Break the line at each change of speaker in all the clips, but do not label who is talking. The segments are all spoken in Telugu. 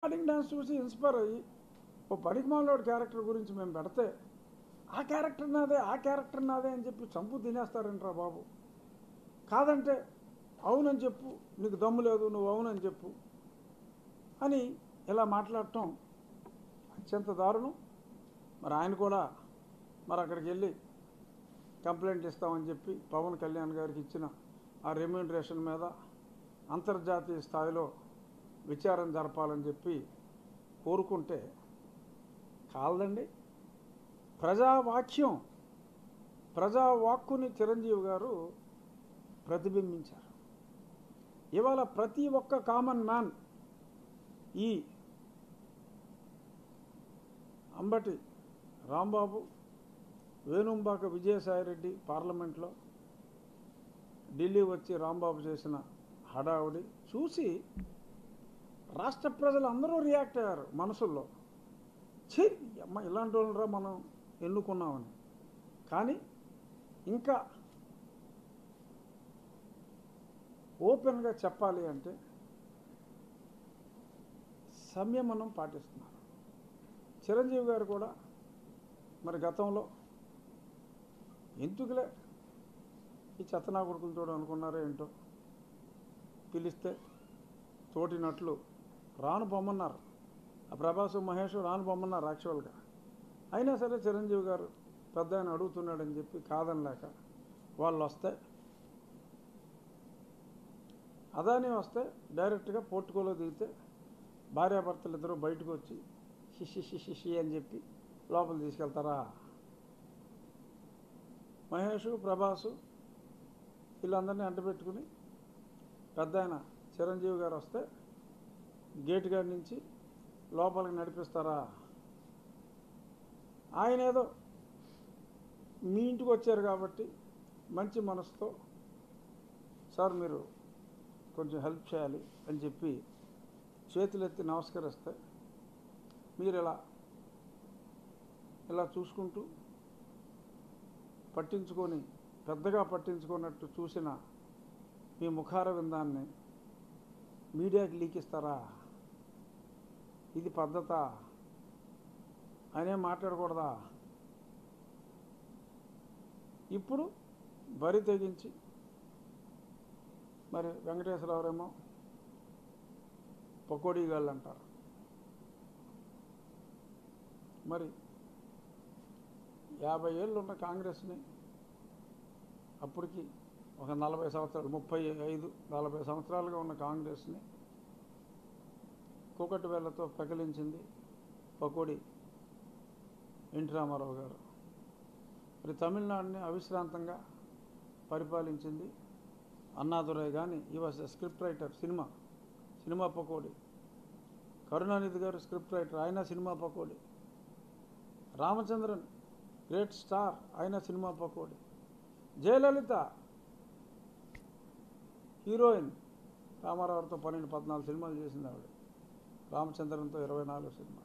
మార్నింగ్ డాన్స్ చూసి ఇన్స్పైర్ అయ్యి ఓ పనికిమాలోడి క్యారెక్టర్ గురించి మేము పెడితే ఆ క్యారెక్టర్ నాదే ఆ క్యారెక్టర్ నాదే అని చెప్పి చంపు తినేస్తారంట్రా బాబు కాదంటే అవునని చెప్పు నీకు దమ్ము లేదు నువ్వు అవునని చెప్పు అని ఇలా మాట్లాడటం అత్యంత దారుణం మరి ఆయన కూడా మరి అక్కడికి వెళ్ళి కంప్లైంట్ ఇస్తామని చెప్పి పవన్ కళ్యాణ్ గారికి ఇచ్చిన ఆ రెమ్యూనరేషన్ మీద అంతర్జాతీయ స్థాయిలో విచారణ జరపాలని చెప్పి కోరుకుంటే కాలదండి ప్రజావాక్యం ప్రజావాక్కుని చిరంజీవి గారు ప్రతిబింబించారు ఇవాళ ప్రతి ఒక్క కామన్ మ్యాన్ ఈ అంబటి రాంబాబు వేణుంబాక విజయసాయిరెడ్డి పార్లమెంట్లో ఢిల్లీ వచ్చి రాంబాబు చేసిన హడావుడి చూసి రాష్ట్ర ప్రజలు అందరూ రియాక్ట్ అయ్యారు మనసుల్లో ఛీ అమ్మ ఇలాంటి వాళ్ళరా మనం ఎన్నుకున్నామని కానీ ఇంకా ఓపెన్గా చెప్పాలి అంటే సంయమనం పాటిస్తున్నారు చిరంజీవి గారు కూడా మరి గతంలో ఎందుకులే ఈ చెత్తనా కొడుకులు చూడ అనుకున్నారో ఏంటో పిలిస్తే తోటినట్లు రాను పొమ్మన్నారు ఆ ప్రభాస్ మహేష్ రాను పొమ్మన్నారు యాక్చువల్గా అయినా సరే చిరంజీవి గారు పెద్ద ఆయన అడుగుతున్నాడని చెప్పి కాదనలేక వాళ్ళు వస్తే అదాని వస్తే డైరెక్ట్గా పోర్టుకోలో దిగితే భార్యాభర్తలు ఇద్దరు బయటకు వచ్చి షిషి షిషి షి అని చెప్పి లోపల తీసుకెళ్తారా మహేష్ ప్రభాసు వీళ్ళందరినీ అంటబెట్టుకుని పెద్ద ఆయన చిరంజీవి గారు వస్తే గేట్ గారి నుంచి లోపలికి నడిపిస్తారా ఆయన ఏదో మీ ఇంటికి వచ్చారు కాబట్టి మంచి మనసుతో సార్ మీరు కొంచెం హెల్ప్ చేయాలి అని చెప్పి చేతులెత్తి నమస్కరిస్తే మీరు ఇలా ఇలా చూసుకుంటూ పట్టించుకొని పెద్దగా పట్టించుకున్నట్టు చూసిన మీ ముఖార విందాన్ని మీడియాకి లీకిస్తారా ఇది పద్ధత అనే మాట్లాడకూడదా ఇప్పుడు బరి తెగించి మరి వెంకటేశ్వరరావురేమో పకోడీ గాళ్ళు అంటారు మరి యాభై ఏళ్ళు ఉన్న కాంగ్రెస్ని అప్పటికి ఒక నలభై సంవత్సరాలు ముప్పై ఐదు నలభై సంవత్సరాలుగా ఉన్న కాంగ్రెస్ని కూకటి వేళ్లతో పెకలించింది పకోడి ఎన్టీ రామారావు గారు మరి తమిళనాడుని అవిశ్రాంతంగా పరిపాలించింది అన్నాదురై కానీ ఈ was script writer cinema cinema పకోడి కరుణానిధి గారు స్క్రిప్ట్ రైటర్ ఆయన సినిమా పకోడి రామచంద్రన్ గ్రేట్ స్టార్ ఆయన సినిమా పకోడి జయలలిత హీరోయిన్ రామారావుతో పన్నెండు పద్నాలుగు సినిమాలు చేసింది ఆవిడ రామచంద్రన్తో ఇరవై నాలుగు సినిమా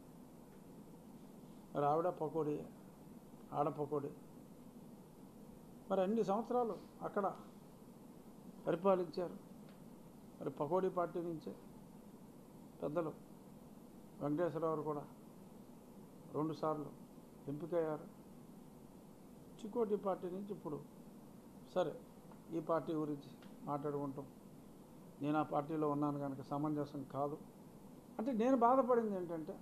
మరి ఆవిడ పకోడీ ఆడ పకోడీ మరి అన్ని సంవత్సరాలు అక్కడ పరిపాలించారు మరి పకోడీ పార్టీ నుంచే పెద్దలు వెంకటేశ్వరరావు కూడా రెండుసార్లు ఎంపికయ్యారు చికోటి పార్టీ నుంచి ఇప్పుడు సరే ఈ పార్టీ గురించి మాట్లాడుకుంటాం నేను ఆ పార్టీలో ఉన్నాను కనుక సమంజసం కాదు అంటే నేను బాధపడింది ఏంటంటే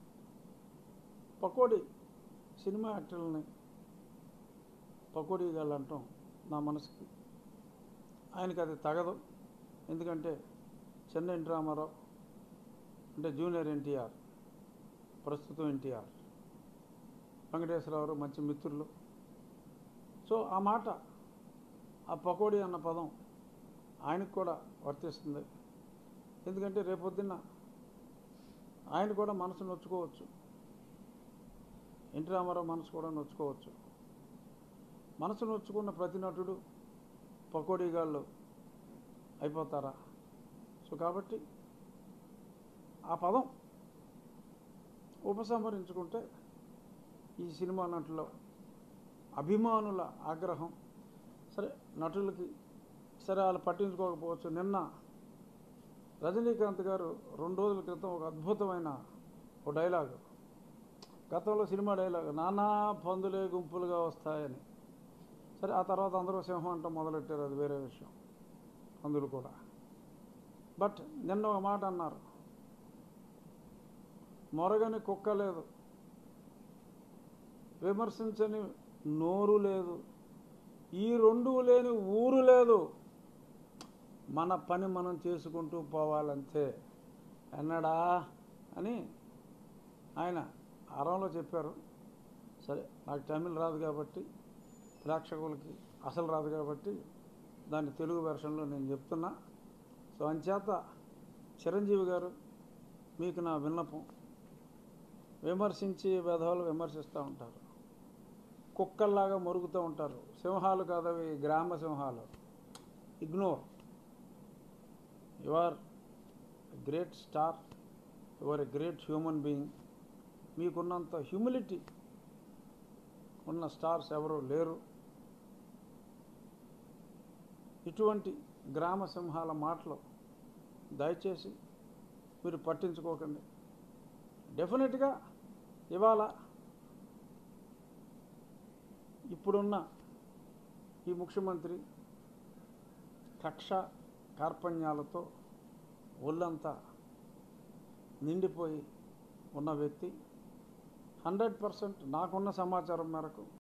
పకోడీ సినిమా యాక్టర్లని పకోడీ గాళ్ళు అంటాం నా మనసుకి ఆయనకి అది తగదు ఎందుకంటే చెన్న ఎన్టీ రామారావు అంటే జూనియర్ ఎన్టీఆర్ ప్రస్తుతం ఎన్టీఆర్ వెంకటేశ్వరరావు మంచి మిత్రులు సో ఆ మాట ఆ పకోడీ అన్న పదం ఆయనకు కూడా వర్తిస్తుంది ఎందుకంటే రేపొద్దున్న ఆయన కూడా మనసు నొచ్చుకోవచ్చు ఎన్టీ రామారావు మనసు కూడా నొచ్చుకోవచ్చు మనసు నొచ్చుకున్న ప్రతి నటుడు పకోడీగాళ్ళు అయిపోతారా సో కాబట్టి ఆ పదం ఉపసంహరించుకుంటే ఈ సినిమా నటులో అభిమానుల ఆగ్రహం సరే నటులకి సరే వాళ్ళు పట్టించుకోకపోవచ్చు నిన్న రజనీకాంత్ గారు రెండు రోజుల క్రితం ఒక అద్భుతమైన ఒక డైలాగ్ గతంలో సినిమా డైలాగ్ నానా పందులే గుంపులుగా వస్తాయని సరే ఆ తర్వాత అందరూ సింహం అంటాం మొదలెట్టారు అది వేరే విషయం పందులు కూడా బట్ నిన్న ఒక మాట అన్నారు మొరగని కుక్క లేదు విమర్శించని నోరు లేదు ఈ రెండు లేని ఊరు లేదు మన పని మనం చేసుకుంటూ పోవాలంతే అన్నాడా అని ఆయన అరంలో చెప్పారు సరే నాకు తమిళ్ రాదు కాబట్టి ప్రేక్షకులకి అసలు రాదు కాబట్టి దాన్ని తెలుగు వెర్షన్లో నేను చెప్తున్నా సో అంచేత చిరంజీవి గారు మీకు నా విన్నపం విమర్శించి వెధవలు విమర్శిస్తూ ఉంటారు కుక్కల్లాగా మరుగుతూ ఉంటారు సింహాలు కాదవి గ్రామ సింహాలు ignore you are great star you are a great human being మీకున్నంత హ్యూమిలిటీ ఉన్న స్టార్స్ ఎవరు లేరు ఇటువంటి గ్రామ సింహాల మాటలు దయచేసి మీరు పట్టించుకోకండి డెఫినెట్గా ఇవాళ ఇప్పుడున్న ఈ ముఖ్యమంత్రి కక్ష కార్పణ్యాలతో ఒళ్ళంతా నిండిపోయి ఉన్న వ్యక్తి హండ్రెడ్ పర్సెంట్ నాకున్న సమాచారం మేరకు